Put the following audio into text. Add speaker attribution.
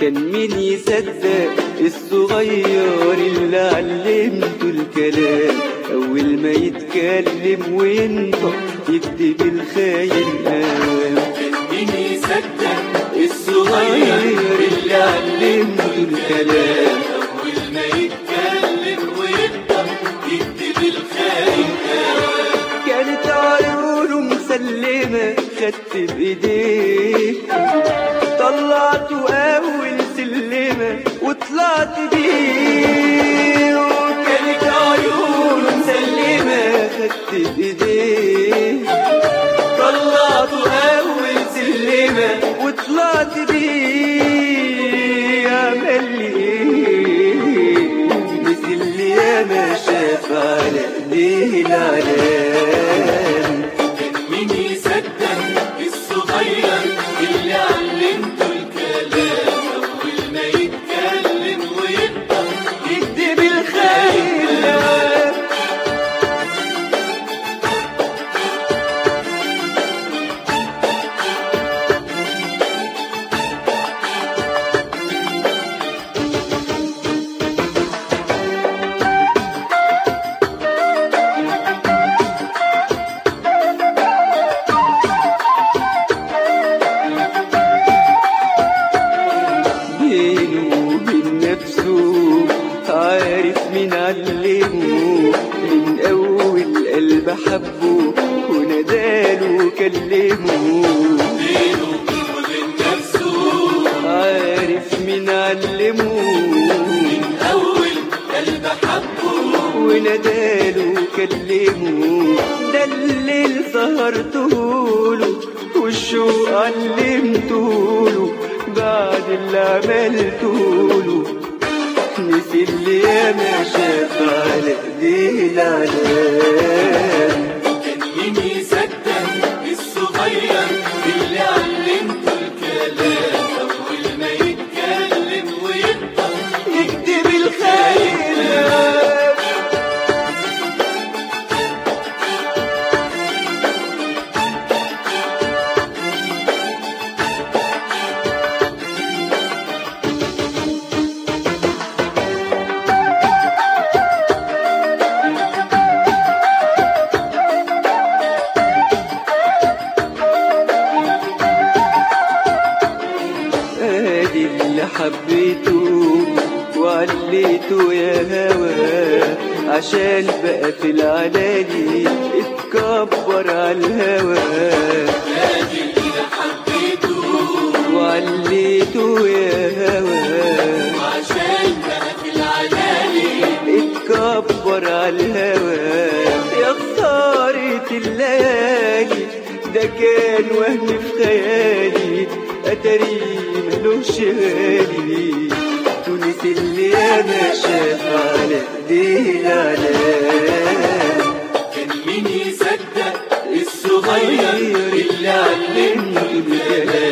Speaker 1: كان مين يصدق الصغير اللي علمته الكلام أول ما يتكلم وينطق يكتب الخاين أوام
Speaker 2: مين يصدق الصغير اللي علمته الكلام أول ما يتكلم ويبدأ يكتب الخاين
Speaker 1: كانت عيونه مسلمة خدت بإيديه طلعته أول سلمة وطلعت بيه وكانت عيونه مسلمة خدت بإيديه طلعته أول سلمة وطلعت بيه عمل لي إيه مثل اللي ياما شاف على إيديه العلام
Speaker 2: مين يصدق الصغير اللي علمته الكلام أول ما يتكلم ويبدأ
Speaker 1: يكتب الخير بينه وبين نفسه عارف مين علمه من أول قلب حبه وناداله وكلمه
Speaker 2: بينه وبين نفسه
Speaker 1: عارف مين علمه
Speaker 2: من أول قلب حبه
Speaker 1: وناداله وكلمه ده الليل سهرتهوله والشوق علمتهوله بعد اللي عملتهوله نسي اللي ياما شاف على ايديه العلام
Speaker 2: كان مين يصدق الصغير اللي علمته الكلام أول ما يتكلم ويبدأ
Speaker 1: يكتب الخير ادي اللي حبيته وعليته يا هوا عشان بقى في العلالي اتكبر على الهوى
Speaker 2: ادي اللي حبيته
Speaker 1: وعليته يا هوا
Speaker 2: عشان بقى في العلالي
Speaker 1: اتكبر على الهوى يا خسارة الليالي ده كان وهم في خيالي أتاري ملوش غالي تونس اللي أنا شاف على إيديه العلام
Speaker 2: كان مين يصدق الصغير اللي علمته الكلام